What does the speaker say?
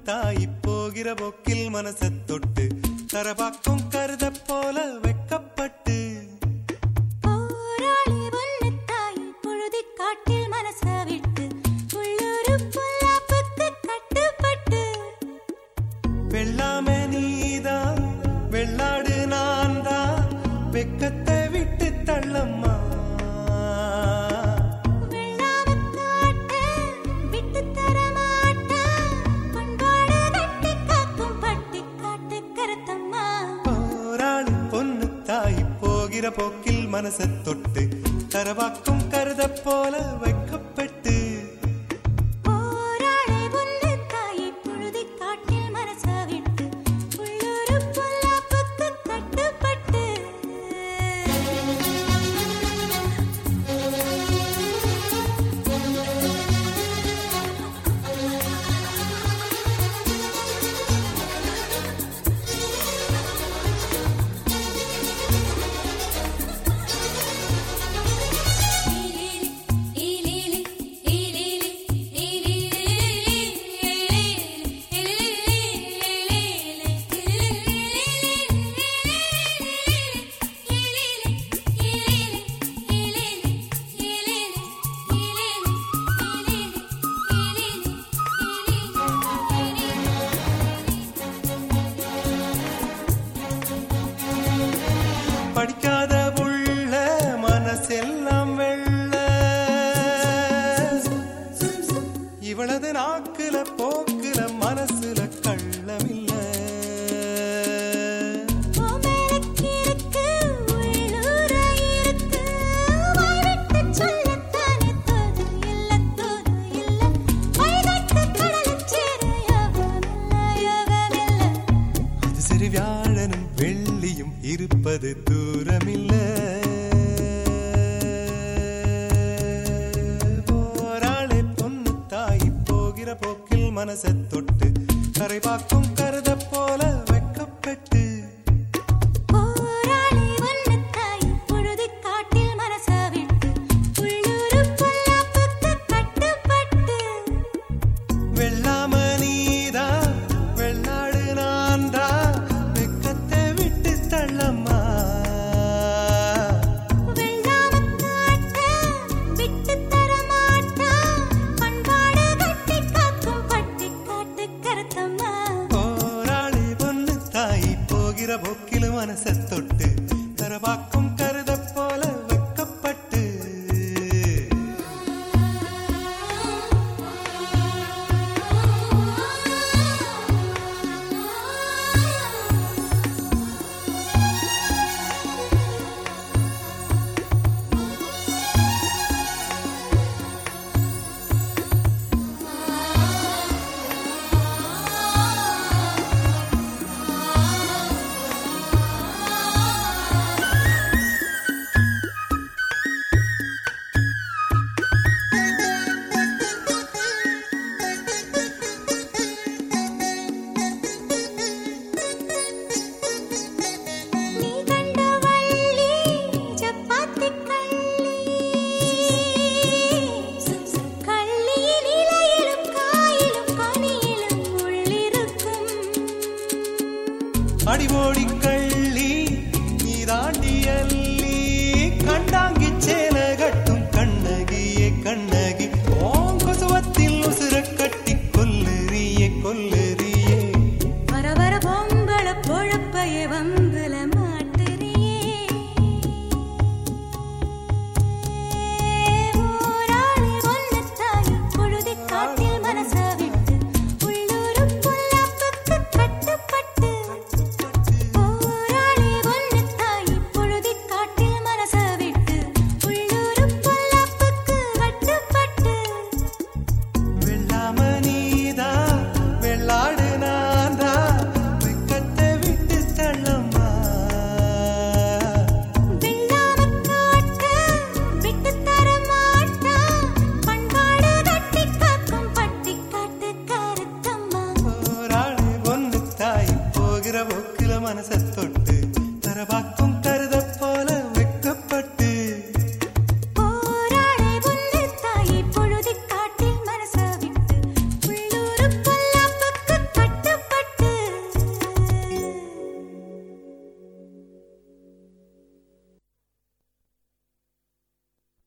தாய் போகிற போக்கில் மனச தொட்டு தரபாக்கும் கருத போல வெக்கப்பட்டு போராளி ஒன்னு தாய் பொழுதிக் காட்டில் மனச விட்டு உள்ளூரு பொல்லாப்புக்கு கட்டுப்பட்டு வெள்ளாமே நீதான் வெள்ளாடு நான் தான் வெக்கத்தை விட்டு தள்ளம்மா வெள்ளாமக் காட்ட விட்டுத் தர மாட்டேன். பண்பாடு கட்டிக் காக்கும் பட்டிக்காட்டு கருத்தம்மா. போராளி பொண்ணு தாய் போகிற போக்கில் மனச தொட்டு தரவாக்கும் கருத போல வைக்கப்பட்டு போராளி ஒன்னு தாய் பொழுதிக் காட்டில் மனச விட்டு உள்ளூரு பொல்லாப்புக்கு கட்டுப்பட்டு படிக்காத உள்ள மனசெல்லாம் வெள்ள இவளது நாக்குல போக்குல மனசுல கள்ளமில்ல ஓமேலக்கிருக்கு உள்ளூர இருக்கு வாய்விட்டு சொல்லத்தானே தோது இல்ல தோது இல்ல வைகைக்கு கடலைச் சேர யோகமில்ல யோகமில்ல அது சரி வியாழனும் வெள்ளியும் இருப்பது தூரமில்ல போராளே பொண்ணு தாய் போகிற போக்கில் மனச தொட்டு கரை பார்க்கும் கருத போல வெக்கப்பட்டு போராளி ஒன்னு தாய் பொழுதிக் காட்டில் மனச விட்டு உள்ளூரு பொல்லாப்புக்கு கட்டுப்பட்டு வெள்ளாம நீதா வெள்ளாடு நான்தா வெக்கத்தை விட்டு தள்ளம்மா வெள்ளாமக் காட்ட விட்டுத் தர மாட்டான். பண்பாடு கட்டிக் காக்கும் பட்டிக்காட்டு கருத்தம்மா. போராளி பொண்ணு தாய் போகிற போக்கில் மனச தொட்டு தரவாக்கும் கருத போல வெக்கப்பட்டு நீ கண்ட வள்ளி சப்பாத்திக் கள்ளி. கள்ளியின் இலையிலும் காயிலும் கனியிலும் உள்ளிருக்கும் அடிமோடி கள்ளி நீ தாண்டி அள்ளி கண்டாங்கி சேல கட்டும் கண்ணகியே கண்ணகி ஓம் கொசுவத்தில் உசுர கட்டி கொல்லுறியே கொல்லுறியே வர வர பொம்பள பொழப்பைய வம்புல மாட்டுறியே ஊராளி ஒன்னு தாய் பொழுதிக் காட்டில் மனச விட்டு உள்ளூரு பொல்லாப்புக்கு கட்டுப்பட்டு ஊராளி ஒன்னு தாய் பொழுதிக் காட்டில் மனச விட்டு உள்ளூரு பொல்லாப்புக்கு கட்டுப்பட்டு வெள்ளாம நீதா வெள்ளாடு நான்தா வெக்கத்தை விட்டு தள்ளம்மா வெள்ளாமக் காட்ட விட்டுத் தர மாட்டான். பண்பாடு கட்டிக் காக்கும் பட்டிக்காட்டு கருத்தம்மா. போராளி ஒன்னு தாய் போகிற போக்கில மனச தொட்டு தரவாக்கும்